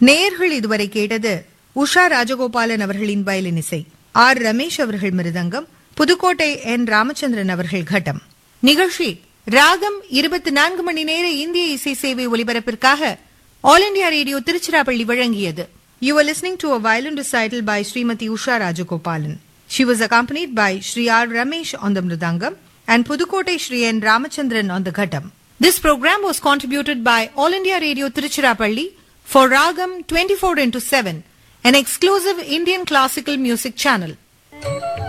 நேயர்கள் இதுவரை கேட்டது உஷா ராஜகோபாலன் அவர்களின் வயலின் இசை ஆர் ரமேஷ் அவர்கள் மிருதங்கம் புதுக்கோட்டை என் ராமச்சந்திரன் அவர்கள் கட்டம் நிகழ்ச்சி ராகம் இருபத்தி நான்கு மணி நேர இந்திய இசை சேவை ஒலிபரப்பிற்காக ஆல் இண்டியா ரேடியோ திருச்சிராப்பள்ளி வழங்கியது you are listening to a violin recital by Shrimati Usha Rajagopalan She was accompanied by Sri R. Ramesh on the Mridangam and Pudukkottai Sri N. Ramachandran on the Ghatam. This program was contributed by All India Radio Tiruchirappalli for Ragam 24 into 7, an exclusive Indian classical music channel.